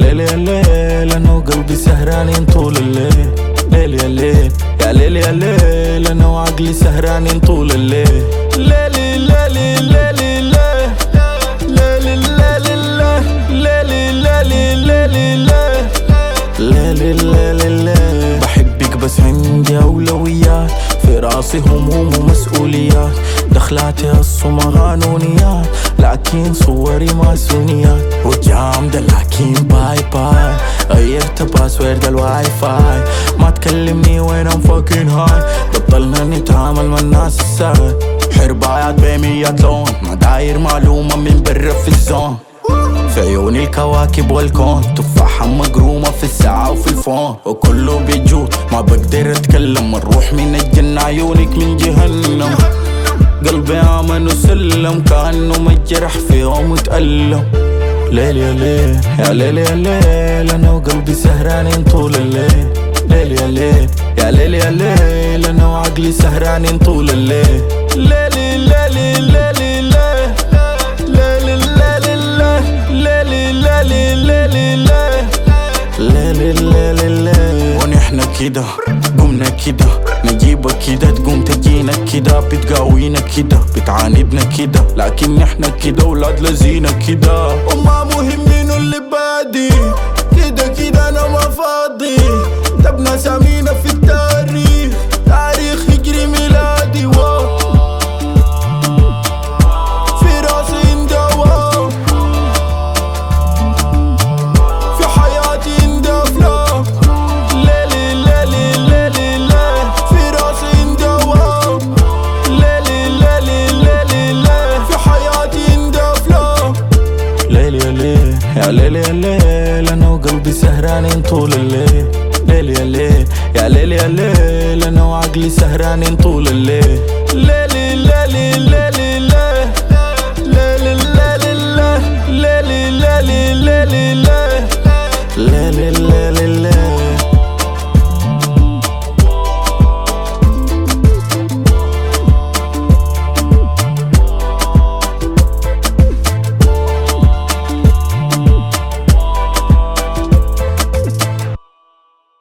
ليل يا ليل انا وقلبي سهرانين طول الليل ليل يا ليل يا ليل يا ليل انا وعقلي سهرانين طول الليل ليلي ليلي ليلي ليل ليلي ليلي ليلي ليلي ليلي ليلي ليلي ليلي بحبك بس عندي أولويات في راسي هموم ومسؤوليات دخلاتي الصمة قانونيات لكن صوري ماسونيات وجامدة لكن باي باي غيرت باسورد الواي فاي ما تكلمني وين ام فاكين هاي بطلنا نتعامل مع الناس السهل حربايات بمية لون ما داير معلومة من برا في الزون في عيوني الكواكب والكون تفاحة مقرومة في الساعة وفي الفون وكله بيجود ما بقدر اتكلم الروح من الجنة عيونك من جهنم قلبي آمن وسلم كأنه مجرح في يوم وتألم ليل يا ليل يا ليل يا ليل أنا وقلبي سهرانين طول الليل ليل يا ليل يا ليل يا ليل أنا وعقلي سهرانين طول الليل ليلي ليلي ليلي ليل ليلي ليلي ليلي ليلي ليلي ليلي ليلي ليلي ونحنا كده قمنا كده نجيبك كده تقوم تجينا كده بتقاوينا كده بتعاندنا كده لكن نحنا كده ولاد لذينا كده وما مهمين اللي بادي كده كده انا ما فاضي تبنا سامينا في التاريخ تاريخ هجري ميلادي واو في راسي انت واو في حياتي انت افلام ليلي ليلي ليلي ليل في راسي انت واو ليلي ليلي ليلي ليل في حياتي انت افلام ليل يا ليل يا ليل يا ليل انا وقلبي سهرانين طول الليل ليل يا ليل يا ليل يا ليل انا وعقلي سهرانين طول الليل ليلي ليلي ليلي ليل ليلي ليلي ليلي ليلي ليلي